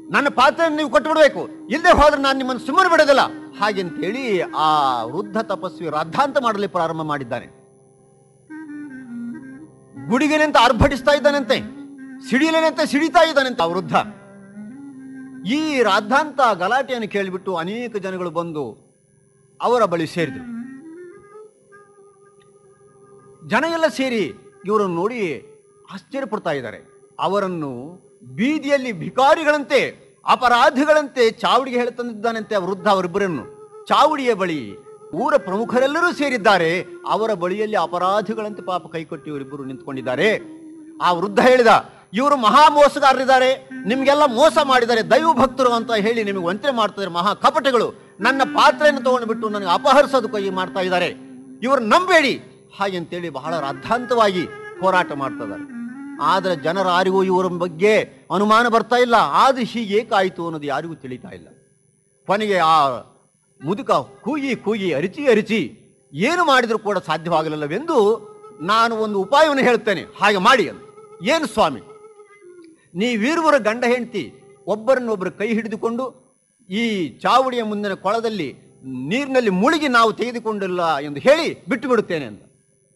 ನನ್ನ ಪಾತ್ರೆಯನ್ನು ನೀವು ಕೊಟ್ಟು ಬಿಡಬೇಕು ಇಲ್ಲದೆ ಹೋದ್ರೆ ನಾನು ನಿಮ್ಮನ್ನು ಸುಮ್ಮನೆ ಬಿಡೋದಿಲ್ಲ ಹಾಗೆಂತೇಳಿ ಆ ವೃದ್ಧ ತಪಸ್ವಿ ರಾದ್ಧಾಂತ ಮಾಡಲಿ ಪ್ರಾರಂಭ ಮಾಡಿದ್ದಾನೆ ಗುಡಿಗೆನಂತ ಆರ್ಭಟಿಸ್ತಾ ಇದ್ದಾನಂತೆ ಸಿಡಿಲೇನಂತೆ ಸಿಡಿತಾ ಇದ್ದಾನಂತೆ ಆ ವೃದ್ಧ ಈ ರಾದ್ಧಾಂತ ಗಲಾಟೆಯನ್ನು ಕೇಳಿಬಿಟ್ಟು ಅನೇಕ ಜನಗಳು ಬಂದು ಅವರ ಬಳಿ ಸೇರಿದರು ಜನ ಎಲ್ಲ ಸೇರಿ ಇವರನ್ನು ನೋಡಿ ಆಶ್ಚರ್ಯಪಡ್ತಾ ಇದ್ದಾರೆ ಅವರನ್ನು ಬೀದಿಯಲ್ಲಿ ಭಿಕಾರಿಗಳಂತೆ ಅಪರಾಧಿಗಳಂತೆ ಚಾವಡಿಗೆ ಹೇಳ್ತಂದಿದ್ದಾನಂತೆ ಆ ವೃದ್ಧ ಅವರಿಬ್ಬರನ್ನು ಚಾವಡಿಯ ಬಳಿ ಊರ ಪ್ರಮುಖರೆಲ್ಲರೂ ಸೇರಿದ್ದಾರೆ ಅವರ ಬಳಿಯಲ್ಲಿ ಅಪರಾಧಿಗಳಂತೆ ಪಾಪ ಕೈಕೊಟ್ಟು ಇವರಿಬ್ಬರು ನಿಂತ್ಕೊಂಡಿದ್ದಾರೆ ಆ ವೃದ್ಧ ಹೇಳಿದ ಇವರು ಮಹಾ ಮೋಸಗಾರರಿದ್ದಾರೆ ನಿಮ್ಗೆಲ್ಲ ಮೋಸ ಮಾಡಿದ್ದಾರೆ ದೈವ ಭಕ್ತರು ಅಂತ ಹೇಳಿ ನಿಮಗೆ ವಂಚನೆ ಮಾಡ್ತಿದ್ದಾರೆ ಮಹಾ ಕಪಟಗಳು ನನ್ನ ಪಾತ್ರೆಯನ್ನು ತಗೊಂಡ್ಬಿಟ್ಟು ನನಗೆ ಅಪಹರಿಸೋದಕ್ಕೆ ಮಾಡ್ತಾ ಇದ್ದಾರೆ ಇವರು ನಂಬೇಡಿ ಹಾಗೆಂತೇಳಿ ಬಹಳ ರಾದ್ಧಾಂತವಾಗಿ ಹೋರಾಟ ಮಾಡ್ತಾ ಇದ್ದಾರೆ ಆದರೆ ಜನರ ಯಾರಿಗೂ ಇವರ ಬಗ್ಗೆ ಅನುಮಾನ ಬರ್ತಾ ಇಲ್ಲ ಆದ್ರೆ ಹೀಗೇಕಾಯಿತು ಅನ್ನೋದು ಯಾರಿಗೂ ತಿಳಿತಾ ಇಲ್ಲ ಕೊನೆಗೆ ಆ ಮುದುಕ ಕೂಗಿ ಕೂಗಿ ಅರಿಚಿ ಅರಿಚಿ ಏನು ಮಾಡಿದರೂ ಕೂಡ ಸಾಧ್ಯವಾಗಲಿಲ್ಲವೆಂದು ನಾನು ಒಂದು ಉಪಾಯವನ್ನು ಹೇಳ್ತೇನೆ ಹಾಗೆ ಮಾಡಿ ಅಂತ ಏನು ಸ್ವಾಮಿ ನೀವೀರುವರ ಗಂಡ ಹೆಂಡತಿ ಒಬ್ಬರನ್ನೊಬ್ಬರು ಕೈ ಹಿಡಿದುಕೊಂಡು ಈ ಚಾವಡಿಯ ಮುಂದಿನ ಕೊಳದಲ್ಲಿ ನೀರಿನಲ್ಲಿ ಮುಳುಗಿ ನಾವು ತೆಗೆದುಕೊಂಡಿಲ್ಲ ಎಂದು ಹೇಳಿ ಬಿಟ್ಟು ಬಿಡುತ್ತೇನೆ ಅಂತ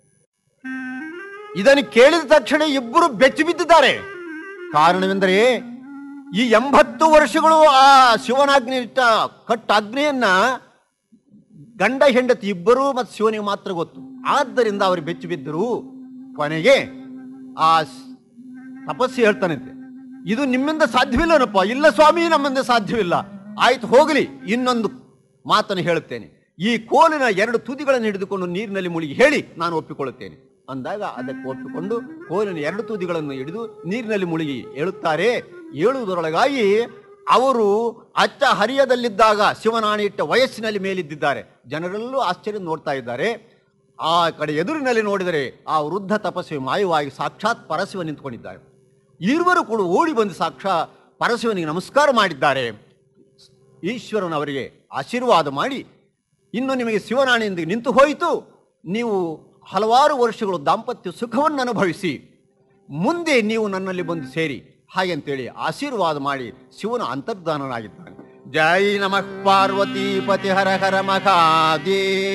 ಇದನ್ನು ಕೇಳಿದ ತಕ್ಷಣ ಇಬ್ಬರು ಬೆಚ್ಚಿ ಬಿದ್ದಿದ್ದಾರೆ ಕಾರಣವೆಂದರೆ ಈ ಎಂಬತ್ತು ವರ್ಷಗಳು ಆ ಶಿವನಾಜ್ಞೆ ಇಟ್ಟ ಕಟ್ಟ ಅಗ್ನಿಯನ್ನ ಗಂಡ ಹೆಂಡತಿ ಇಬ್ಬರು ಮತ್ತು ಶಿವನಿಗೆ ಮಾತ್ರ ಗೊತ್ತು ಆದ್ದರಿಂದ ಅವರು ಬೆಚ್ಚಿ ಬಿದ್ದರು ಕೊನೆಗೆ ಆ ಸ್- ತಪಸ್ಸಿ ಹೇಳ್ತಾನಂತೆ ಇದು ನಿಮ್ಮಿಂದ ಸಾಧ್ಯವಿಲ್ಲನಪ್ಪ ಇಲ್ಲ ಸ್ವಾಮಿ ನಮ್ಮಿಂದ ಸಾಧ್ಯವಿಲ್ಲ ಆಯ್ತು ಹೋಗಲಿ ಇನ್ನೊಂದು ಮಾತನ್ನು ಹೇಳುತ್ತೇನೆ ಈ ಕೋಲಿನ ಎರಡು ತುದಿಗಳನ್ನು ಹಿಡಿದುಕೊಂಡು ನೀರಿನಲ್ಲಿ ಮುಳುಗಿ ಹೇಳಿ ನಾನು ಒಪ್ಪಿಕೊಳ್ಳುತ್ತೇನೆ ಅಂದಾಗ ಅದಕ್ಕೆ ಒಪ್ಪಿಕೊಂಡು ಕೋಲಿನ ಎರಡು ತುದಿಗಳನ್ನು ಹಿಡಿದು ನೀರಿನಲ್ಲಿ ಮುಳುಗಿ ಹೇಳುತ್ತಾರೆ ಹೇಳುವುದರೊಳಗಾಗಿ ಅವರು ಅಚ್ಚ ಹರಿಯದಲ್ಲಿದ್ದಾಗ ಶಿವನಾಣಿ ಇಟ್ಟ ವಯಸ್ಸಿನಲ್ಲಿ ಮೇಲಿದ್ದಿದ್ದಾರೆ ಜನರೆಲ್ಲೂ ಆಶ್ಚರ್ಯ ನೋಡ್ತಾ ಇದ್ದಾರೆ ಆ ಕಡೆ ಎದುರಿನಲ್ಲಿ ನೋಡಿದರೆ ಆ ವೃದ್ಧ ತಪಸ್ವಿ ಮಾಯವಾಗಿ ಸಾಕ್ಷಾತ್ ಪರಶಿವ ನಿಂತ್ಕೊಂಡಿದ್ದಾರೆ ಇರುವರು ಕೂಡ ಓಡಿ ಬಂದು ಸಾಕ್ಷಾ ಪರಶಿವನಿಗೆ ನಮಸ್ಕಾರ ಮಾಡಿದ್ದಾರೆ ಈಶ್ವರನ ಅವರಿಗೆ ಆಶೀರ್ವಾದ ಮಾಡಿ ಇನ್ನು ನಿಮಗೆ ಶಿವನಾಣಿಯಿಂದ ನಿಂತು ಹೋಯಿತು ನೀವು ಹಲವಾರು ವರ್ಷಗಳು ದಾಂಪತ್ಯ ಸುಖವನ್ನು ಅನುಭವಿಸಿ ಮುಂದೆ ನೀವು ನನ್ನಲ್ಲಿ ಬಂದು ಸೇರಿ ಹಾಗೆಂತೇಳಿ ಆಶೀರ್ವಾದ ಮಾಡಿ ಶಿವನ ಅಂತರ್ಧಾನನಾಗಿದ್ದಾನೆ ಜೈ ನಮಃ ಪಾರ್ವತಿ ಪತಿ ಹರ ಹರ ಮಹಾದೇವ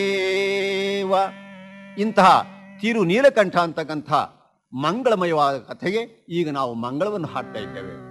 ಇಂತಹ ತಿರು ನೀಲಕಂಠ ಅಂತಕ್ಕಂಥ ಮಂಗಳಮಯವಾದ ಕಥೆಗೆ ಈಗ ನಾವು ಮಂಗಳವನ್ನು ಹಾಡ್ತಾ ಇದ್ದೇವೆ